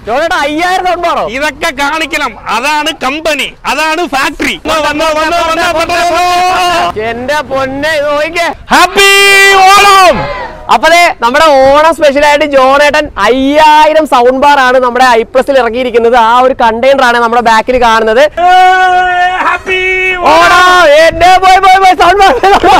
ജോണേട്ടാ അയ്യായിരം സൗണ്ട് ബാറോ ഇതൊക്കെ കാണിക്കണം അതാണ് കമ്പനി അതാണ് ഫാക്ടറി എന്റെ പൊന്നെ ഇത് നോക്കിക്കേ ഹാപ്പി ഓണം അപ്പതേ നമ്മുടെ ഓണം സ്പെഷ്യൽ ആയിട്ട് ജോണേട്ടൻ അയ്യായിരം സൗണ്ട് ബാർ ആണ് നമ്മുടെ ഐ പ്ലസിൽ ഇറക്കിയിരിക്കുന്നത് ആ ഒരു കണ്ടെയ്നർ ആണ് നമ്മുടെ ബാക്കിൽ കാണുന്നത് ഹാപ്പി ഓണം എന്റെ പോയി പോയി പോയി സൗണ്ട് ബാർ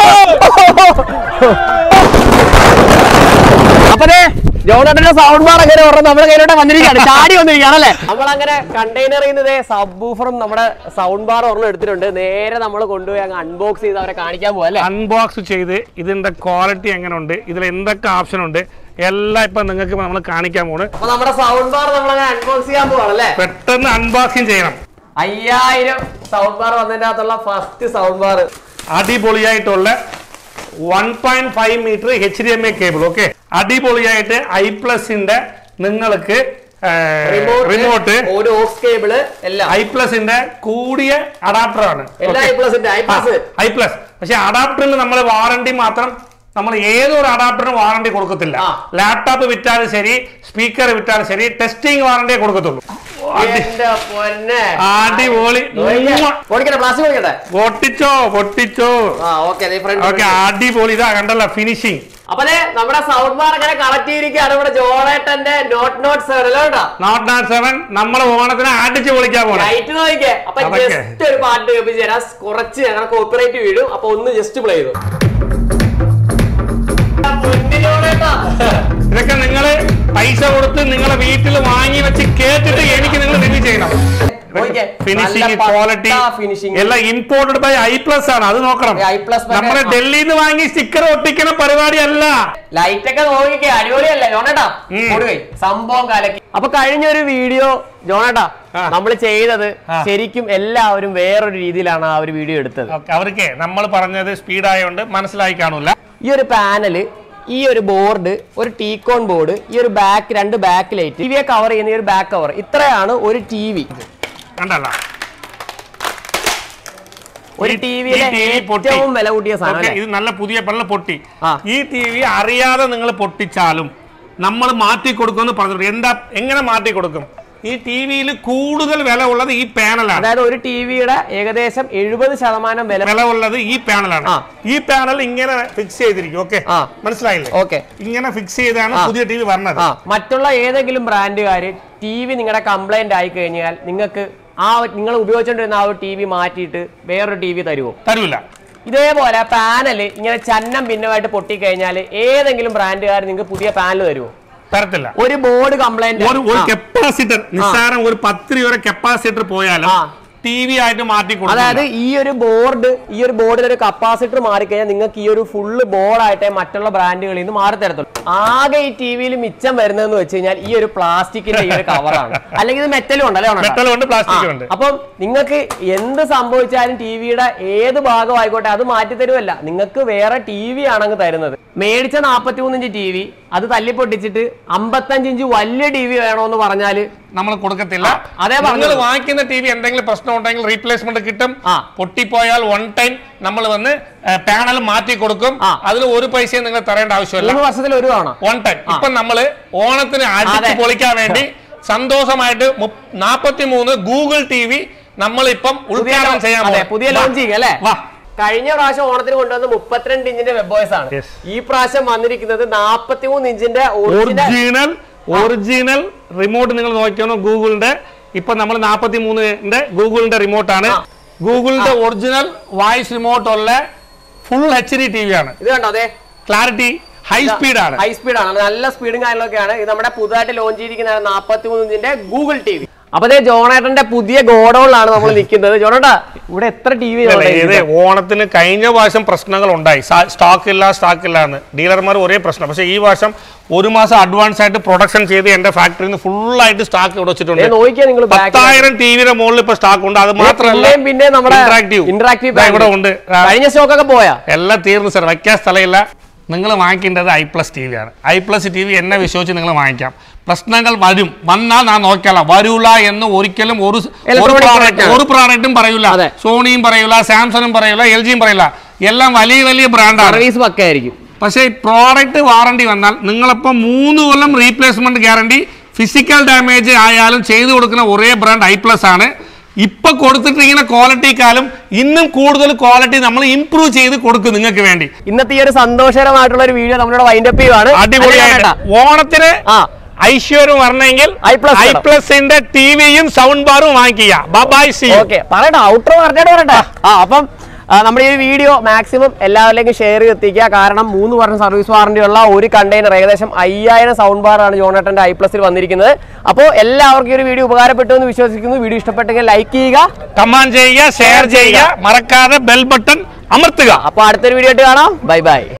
അപ്പതേ ജോണേട്ടന്റെ സൗണ്ട് ബാർ അങ്ങനെ ഒരെണ്ണം നമ്മുടെ കയ്യിലോട്ട് വന്നിരിക്കുകയാണ് ചാടി വന്നിരിക്കുകയാണ് അല്ലേ നമ്മൾ അങ്ങനെ കണ്ടെയ്നറിൽ നിന്ന് സബ് ബൂഫറും നമ്മുടെ സൗണ്ട് ബാർ ഒരെണ്ണം എടുത്തിട്ടുണ്ട് നേരെ നമ്മൾ കൊണ്ടുപോയി അങ്ങ് അൺബോക്സ് ചെയ്ത് അവരെ കാണിക്കാൻ പോവാ അല്ലേ അൺബോക്സ് ചെയ്ത് ഇതിന്റെ ക്വാളിറ്റി എങ്ങനെയുണ്ട് ഇതിൽ എന്തൊക്കെ ഓപ്ഷൻ ഉണ്ട് എല്ലാം ഇപ്പൊ നിങ്ങൾക്ക് നമ്മൾ കാണിക്കാൻ പോണ് അപ്പൊ നമ്മുടെ സൗണ്ട് ബാർ നമ്മൾ അങ്ങനെ അൺബോക്സ് ചെയ്യാൻ പോവാണ് അല്ലേ പെട്ടെന്ന് അൺബോക്സിങ് ചെയ്യണം അയ്യായിരം സൗണ്ട് ബാർ വന്നതിന്റെ അകത്തുള്ള ഫസ്റ്റ് സൗണ്ട് ബാർ അടിപൊളിയായിട്ടുള്ള one point five metre H D M A cable okay അടിപൊളിയായിട്ട് ഐ പ്ലസിന്റെ നിങ്ങൾക്ക് റിമോട്ട് ഒരു ഓക്സ് കേബിള് എല്ലാം ഐ പ്ലസിന്റെ കൂടിയ അഡാപ്റ്റർ ആണ് എല്ലാ ഐ പ്ലസിന്റെ ഐ പ്ലസ് ഐ പ്ലസ് പക്ഷെ അഡാപ്റ്ററിന് നമ്മൾ വാറണ്ടി മാത്രം നമ്മൾ ഏതൊരു അഡാപ്റ്ററിനും വാറണ്ടി കൊടുക്കത്തില്ല ആ. ലാപ്ടോപ്പ് വിറ്റാലും ശരി സ്പീക്കർ വിറ്റാലും ശരി ടെസ്റ്റിംഗ് വാറണ്ടിയെ കൊടുക്കത്തുള്ളൂ അടി- എന്റെ പൊന്നെ അടിപൊളി ഓടിക്കട്ടെ പ്ലാസ്റ്റിക് ഓടിക്കട്ടെ പൊട്ടിച്ചോ പൊട്ടിച്ചോ ആ ഓക്കെ ഫ്രണ്ട് ഓക്കെ അടിപൊളി ഇതാ കണ്ടല്ലോ ഫിനിഷിങ് അപ്പൊ ദേ നമ്മുടെ സൗണ്ട് ബാർ അങ്ങനെ കണക്ട് ചെയ്തിരിക്കുകയാണ് നമ്മുടെ ജോണേട്ടന്റെ നോട്ട് നോട്ട് സെവൻ അല്ലേ കേട്ടോ നോട്ട് നാട്ട് സെവൻ നമ്മൾ ഓണത്തിന് അടിച്ച് പൊളിക്കാൻ പോണേ ലൈറ്റ് നോക്കിക്കേ അപ്പൊ അതൊക്കെ. ജസ്റ്റ് ഒരു പാട്ട് കേൾപ്പിച്ച് തരാം കുറച്ച് ഞങ്ങളുടെ കോപ്പിറൈറ്റ് വീഴും അപ്പൊ ഒന്ന് ജസ്റ്റ് പ്ലേ ചെയ്തു പൊന്നു ജോണേട്ടാ. ഇതൊക്കെ നിങ്ങൾ പൈസ കൊടുത്ത് നിങ്ങളെ വീട്ടിൽ വാങ്ങി വെച്ച് കേട്ടിട്ട് എനിക്ക് നിങ്ങൾ റിവ്യൂ ചെയ്യണം നോക്കിക്കേ, ഫിനിഷിംഗ് നല്ല പക്കാ ക്വാളിറ്റി finishing. എല്ലാം ഇമ്പോർട്ടഡ് ബൈ ഐ പ്ലസ് ആണ് അത് നോക്കണം ഈ I plus മറ്റേ- നമ്മളെ ഡൽഹിയിൽ നിന്ന് വാങ്ങി സ്റ്റിക്കർ ഒട്ടിക്കുന്ന പരിപാടി അല്ല ലൈറ്റ് ഒക്കെ നോക്കിക്കേ അടിപൊളിയല്ലേ ജോണേട്ടാ ഉം. കൊടുകൈ സംഭവം കാലക്കി അപ്പൊ കഴിഞ്ഞ ഒരു വീഡിയോ ജോണേട്ടാ ആ. നമ്മൾ ചെയ്തത് ആ. ശരിക്കും എല്ലാവരും വേറൊരു രീതിയിലാണ് ആ ഒരു വീഡിയോ എടുത്തത് Okay, അവർക്ക് നമ്മൾ പറഞ്ഞത് സ്പീഡ് ആയതുകൊണ്ട് മനസ്സിലായി കാണൂല ഈ ഒരു പാനല് ഈ ഒരു ബോർഡ് ഒരു ടീകോൺ ബോർഡ് ഈ ഒരു ബാക്ക് രണ്ട് ബാക്ക് ലൈറ്റ് ടി വിയെ കവർ ചെയ്യുന്ന ഈ ഒരു ബാക്ക് കവർ ഇത്രയാണ് ഒരു ടി വി കണ്ടല്ല ഒരു ഈ- ടി ഈ വിയിലെ TV പൊട്ടി. ഏറ്റവും വില കൂട്ടിയ സാധനം Okay, അല്ലേ? ഇത് നല്ല പുതിയ പള്ള പൊട്ടി ആ. ഈ ടി വി അറിയാതെ നിങ്ങൾ പൊട്ടിച്ചാലും നമ്മൾ മാറ്റി കൊടുക്കുമെന്ന് പറഞ്ഞിട്ടുണ്ട് എന്താ എങ്ങനെ മാറ്റി കൊടുക്കും ഈ ടി വിയിൽ കൂടുതൽ വില ഉള്ളത് ഈ പാനലാണ് അതായത് ഒരു ടി വിയുടെ ഏകദേശം എഴുപത് ശതമാനം വില വില ഉള്ളത് ഈ പാനലാണ് ആ. ഈ പാനൽ ഇങ്ങനെ ഫിക്സ് ചെയ്തിരിക്കും ഓക്കെ ആ. മനസ്സിലായില്ലേ ഓക്കെ ഇങ്ങനെ ഫിക്സ് ചെയ്താണ് ആ. പുതിയ ടി വി പറഞ്ഞത് ആ മറ്റുള്ള ഏതെങ്കിലും ബ്രാൻഡുകാർ ടി വി നിങ്ങളുടെ കംപ്ലൈന്റ് ആയി കഴിഞ്ഞാൽ നിങ്ങൾക്ക് ആ നിങ്ങൾ ഉപയോഗിച്ചുകൊണ്ടിരുന്ന ആ ഒരു ടി വി മാറ്റിയിട്ട് വേറൊരു ടി വി തരുമോ തരൂല ഇതേപോലെ പാനൽ ഇങ്ങനെ ചന്നം ഭിന്നമായിട്ട് പൊട്ടിക്കഴിഞ്ഞാൽ ഏതെങ്കിലും ബ്രാൻഡുകാർ നിങ്ങൾക്ക് പുതിയ പാനൽ തരുമോ തരത്തില്ല ഒരു ബോർഡ് കംപ്ലൈന്റ് ഒരു ഒരു കപ്പാസിറ്റർ നിസ്സാരം ഒരു പത്ത് രൂപ കപ്പാസിറ്റർ പോയാലും ആ. ടി വി ആയിട്ട് മാറ്റി അതായത് കൊടുക്കും ഈ ഒരു ബോർഡ് ഈ ഒരു ബോർഡിൽ ഒരു കപ്പാസിറ്റർ മാറിക്കഴിഞ്ഞാൽ നിങ്ങൾക്ക് ഈ ഒരു ഫുള്ള് ബോർഡായിട്ടേ മറ്റുള്ള ബ്രാൻഡുകളിൽ നിന്ന് മാറി തരത്തുള്ളൂ ആകെ ഈ ടി വിയിൽ മിച്ചം വരുന്നതെന്ന് വെച്ച് കഴിഞ്ഞാൽ ഈ ഒരു പ്ലാസ്റ്റിക്കിന്റെ ഈ ഒരു കവറാണ് അല്ലെങ്കിൽ ഇത് മെറ്റലും ഉണ്ടല്ലേ ഉണക്ക? മെറ്റലും ഉണ്ട് പ്ലാസ്റ്റിക്കും ആ, ഉണ്ട് അപ്പം നിങ്ങൾക്ക് എന്ത് സംഭവിച്ചാലും ടി വിയുടെ ഏത് ഭാഗം ആയിക്കോട്ടെ അത് മാറ്റി തരുമല്ല നിങ്ങൾക്ക് വേറെ ടി വി ആണെങ്കിൽ തരുന്നത് മേടിച്ച നാൽപ്പത്തി മൂന്നിഞ്ച് ടി വി അത് തല്ലിപ്പൊട്ടിച്ചിട്ട് അമ്പത്തഞ്ച് ഇഞ്ച് വലിയ ടി വി വേണമെന്ന് പറഞ്ഞാല് നമ്മൾ കൊടുക്കത്തില്ല അതേ നിങ്ങൾ പറഞ്ഞത്. വാങ്ങിക്കുന്ന ടി വി എന്തെങ്കിലും പ്രശ്നം ഉണ്ടെങ്കിൽ റീപ്ലേസ്മെന്റ് കിട്ടും ആ. പൊട്ടിപ്പോയാൽ വൺ ടൈം നമ്മൾ വന്ന് പാനൽ മാറ്റി കൊടുക്കും ആ. അതിൽ ഒരു പൈസയും നിങ്ങൾ തരേണ്ട ആവശ്യമില്ല മൂന്ന് വർഷത്തിൽ ഒരു തവണ വൺ ടൈം ഇപ്പൊ നമ്മള് ഓണത്തിന് അടിച്ച് അതെ. പൊളിക്കാൻ വേണ്ടി സന്തോഷമായിട്ട് നാപ്പത്തി മൂന്ന് ഗൂഗിൾ ടി വി നമ്മളിപ്പം ഉദ്ഘാടനം ചെയ്യാൻ അതെ പോവാ. പുതിയ വാ. ലോഞ്ചിങ് അല്ലേ വാ. കഴിഞ്ഞ പ്രാവശ്യം ഓണത്തിന് കൊണ്ടുവന്ന മുപ്പത്തിരണ്ട് ഇഞ്ചിന്റെ വെബ് വോയ്സ് ആണ് Yes. ഈ പ്രാവശ്യം വന്നിരിക്കുന്നത് നാപ്പത്തി മൂന്ന് ഇഞ്ചിന്റെ ഒറിജിനൽ ഒറിജിനൽ ഒറിജിനൽ റിമോട്ട് നിങ്ങൾ നോക്കിയാണോ ഗൂഗിളിന്റെ ഇപ്പൊ നമ്മൾ നാപ്പത്തി മൂന്നിന്റെ ഗൂഗിളിന്റെ റിമോട്ടാണ് ആ. ഗൂഗിളിന്റെ ഒറിജിനൽ വോയിസ് റിമോട്ട് ഉള്ള full H D T V ആണ് ഇത് കണ്ടോ അതെ ക്ലാരിറ്റി ഹൈ സ്പീഡ് ആണ് ഹൈ സ്പീഡ് ആണ് നല്ല സ്പീഡും കാര്യങ്ങളൊക്കെയാണ് ഇത് നമ്മുടെ പുതുതായിട്ട് ലോഞ്ച് ചെയ്തിരിക്കുന്ന നാപ്പത്തി മൂന്ന് ഇഞ്ചിന്റെ ഗൂഗിൾ ടി വി അപ്പൊ ദേ ജോണേട്ടന്റെ പുതിയ ഗോഡൌണിലാണ് നമ്മൾ നിൽക്കുന്നത് ജോണേട്ടാ ഇവിടെ എത്ര ടി വി ഇത് ഓണത്തിന് കഴിഞ്ഞ പ്രാവശ്യം പ്രശ്നങ്ങൾ ഉണ്ടായി സ്റ്റോക്ക് ഇല്ല സ്റ്റോക്ക് ഇല്ല എന്ന് ഡീലർമാർ ഒരേ പ്രശ്നം പക്ഷേ ഈ വർഷം ഒരു മാസം അഡ്വാൻസ് ആയിട്ട് പ്രൊഡക്ഷൻ ചെയ്ത് എന്റെ ഫാക്ടറിയിൽ നിന്ന് ഫുൾ ആയിട്ട് സ്റ്റോക്ക് ഇവിടെ വെച്ചിട്ടുണ്ട് നോക്കിയാ നിങ്ങൾ പത്തായിരം ടി വിയുടെ മുകളിൽ ഇപ്പൊ സ്റ്റോക്ക് ഉണ്ട് അത് മാത്രമല്ല പിന്നെയും പിന്നെ നമ്മുടെ ഇന്ററാക്റ്റീവ് ഇന്ററാക്റ്റീവ് ഇവിടെ ഉണ്ട് ആ, കഴിഞ്ഞ സ്റ്റോക്ക് ഒക്കെ പോയാ എല്ലാം തീർന്നു സാർ വയ്ക്കാൻ സ്ഥലമില്ല നിങ്ങൾ വാങ്ങിക്കേണ്ടത് ഐ പ്ലസ് ടി വി ആണ് ഐ പ്ലസ് ടി വി എന്നെ വിശ്വസിച്ച് നിങ്ങൾ വാങ്ങിക്കാം പ്രശ്നങ്ങൾ വരും വന്നാൽ ഞാൻ നോക്കിയാല വരൂല എന്ന് ഒരിക്കലും ഒരു ഒരു Electronic product- product ആണ്. ഒരു പ്രോഡക്റ്റും പറയൂല അതെ. സോണിയും പറയൂല സാംസങ്ങും പറയൂല എൽ ജിയും പറയൂല എല്ലാം വലിയ വലിയ ബ്രാൻഡാണ് സർവീസ് പക്കായിരിക്കും പക്ഷേ പ്രോഡക്റ്റ് വാറണ്ടി വന്നാൽ നിങ്ങളിപ്പോൾ മൂന്ന് കൊല്ലം റീപ്ലേസ്മെന്റ് ഗ്യാരണ്ടി ഫിസിക്കൽ ഡാമേജ് ആയാലും ചെയ്തു കൊടുക്കുന്ന ഒരേ ബ്രാൻഡ് ഐ പ്ലസ് ആണ് ഇപ്പൊ കൊടുത്തിട്ടിരിക്കുന്ന ക്വാളിറ്റിക്കാളും ഇന്നും കൂടുതൽ ക്വാളിറ്റി നമ്മൾ ഇംപ്രൂവ് ചെയ്ത് കൊടുക്കും നിങ്ങൾക്ക് വേണ്ടി ഇന്നത്തെ ഈ ഒരു സന്തോഷകരമായിട്ടുള്ള ഒരു വീഡിയോ നമ്മളിവിടെ വൈൻഡപ്പ് ചെയ്യുവാണ് അടിപൊളിയായിട്ട് ഓണത്തിന് ആ ഐശ്വര്യം വരണമെങ്കിൽ I plus ഐ വേണം. പ്ലസിന്റെ ടിവിയും സൗണ്ട് ബാറും വാങ്ങിക്കുക ബൈ സി ഓക്കെ പറയട്ടെ ഔട്ടർ പറഞ്ഞിട്ട് പറയട്ടെ ആ അപ്പം ആ, നമ്മുടെ ഈ ഒരു വീഡിയോ മാക്സിമം എല്ലാവരിലേക്കും ഷെയർ ചെയ്ത് എത്തിക്കുക കാരണം മൂന്ന് വർഷം സർവീസ് വാറണ്ടി ഉള്ള ഒരു കണ്ടെയ്നർ ഏകദേശം അയ്യായിരം സൗണ്ട് ബാറാണ് ജോണേട്ടന്റെ ഐ പ്ലസിൽ വന്നിരിക്കുന്നത് അപ്പോൾ എല്ലാവർക്കും ഈ ഒരു വീഡിയോ ഉപകാരപ്പെട്ടു എന്ന് വിശ്വസിക്കുന്നു വീഡിയോ ഇഷ്ടപ്പെട്ടെങ്കിൽ ലൈക്ക് ചെയ്യുക കമാൻഡ് ചെയ്യുക ഷെയർ ചെയ്യുക മറക്കാതെ ബെൽ ബട്ടൺ അമർത്തുക അപ്പോൾ അടുത്തൊരു വീഡിയോ ആയിട്ട് കാണാം ബൈ ബൈ